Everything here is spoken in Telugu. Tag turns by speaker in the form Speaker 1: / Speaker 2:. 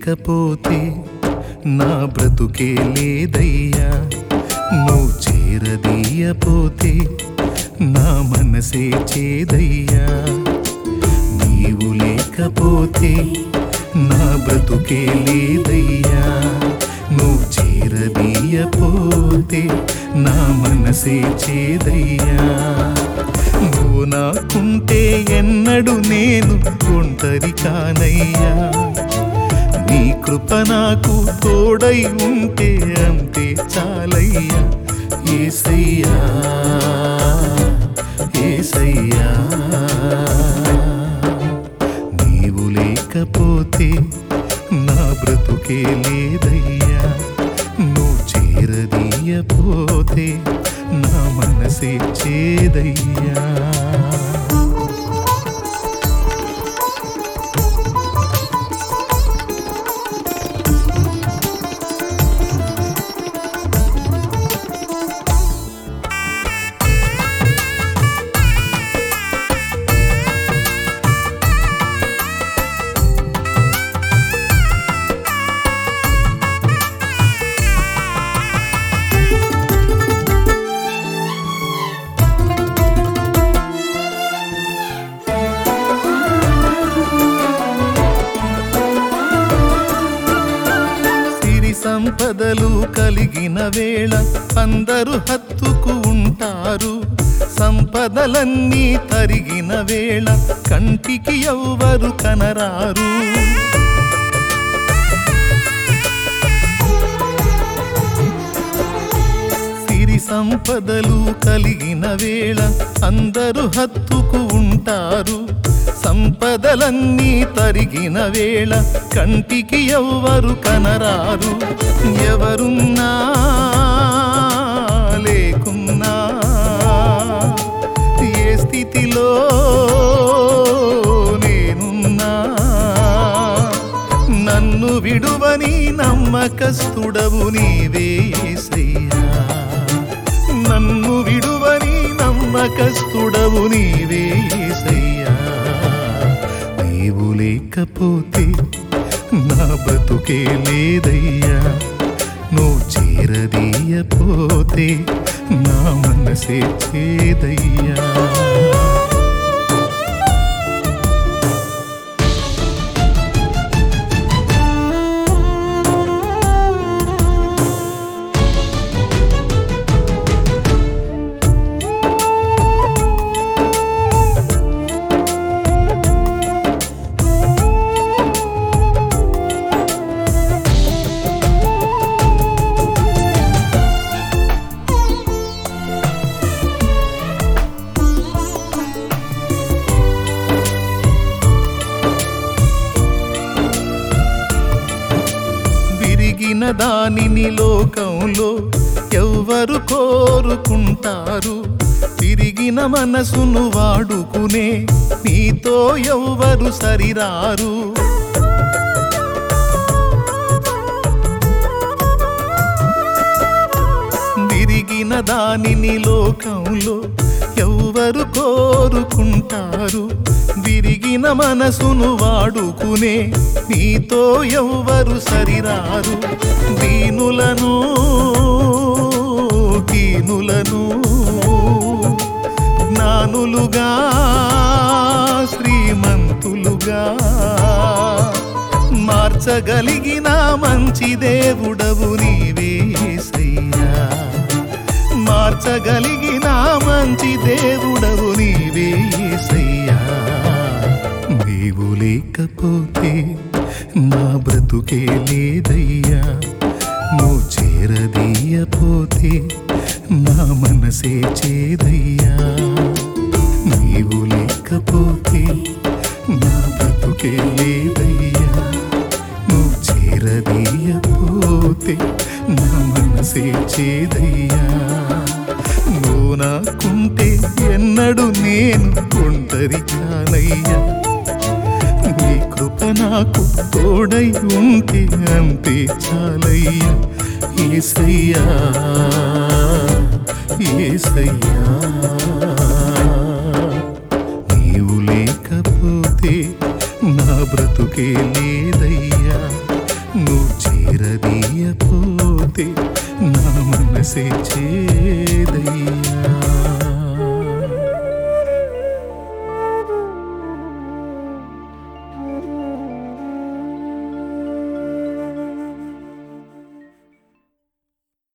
Speaker 1: లేకపోతే నా బ్రతుకే లేదయ్యా నువ్వు చేరదీయపోతే నా మనసే చేదయ్యా నీవు లేకపోతే నా బ్రతుకే లేదయ్యా నువ్వు చేరదీయపోతే నా మనసే చేదయ్యా నువ్వు నాకుంటే ఎన్నడు నేను ఒంటరి కానయ్యా నీ కృప నాకు తోడై ఉంటే అంతే చాలయ్యా ఏసయ్యా ఏసయ్యా నీవు లేకపోతే నా బ్రతుకే లేదయ్యా నువ్వు చేరదీయపోతే నా మనసే చేదయ్యా సిరి సంపదలు కలిగిన వేళ అందరూ హత్తుకు ఉంటారు సంపదలన్నీ తరిగిన వేళ కంటికి ఎవ్వరు కనరారు సిరి సంపదలు కలిగిన వేళ అందరూ హత్తుకు ఉంటారు సంపదలన్నీ తరిగిన వేళ కంటికి ఎవ్వరు కనరారు ఎవరున్నా లేకున్నా ఏ స్థితిలో నేనున్నా నన్ను విడువని నమ్మకస్తుడవు నీవే యేసయ్యా నన్ను విడువని నమ్మకస్తుడవు నీవే యేసయ్యా నీవు లేకపోతే నా బ్రతుకే లేదయ్యా నువ్వు చేరదీయపోతే నా మనసే చేదయ్యా విరిగిన దానిని లోకంలో ఎవ్వరు కోరుకుంటారు తిరిగిన మనసును వాడుకునే నీతో ఎవ్వరు సరిరారు విరిగిన దానిని లోకంలో ఎవ్వరు కోరుకుంటారు విరిగిన మనసును వాడుకునే నీతో ఎవ్వరు సరిరారు దీనులను దీనులను జ్ఞానులుగా శ్రీమంతులుగా మార్చగలిగిన మంచి దేవుడవు నీవే యేసయ్యా మార్చగలిగిన మంచి దేవుడవు నీవే యేసయ్యా నీవు లేకపోతే నా బ్రతుకే లేదయ్యా నువ్వు చేరదీయపోతే నా మనసే చేదయ్యా నీవు లేకపోతే నా బ్రతుకే లేదయ్యా నువ్వు చేరదీయపోతే నా మనసే చేదయ్యా నువ్వు నాకుంటే ఎన్నడు నేను ఒంటరి కానయ్యా నీ కృప నాకు తోడై ఉంటే అంతే చాలయ్యా ఏసయ్యా ఏసయ్యా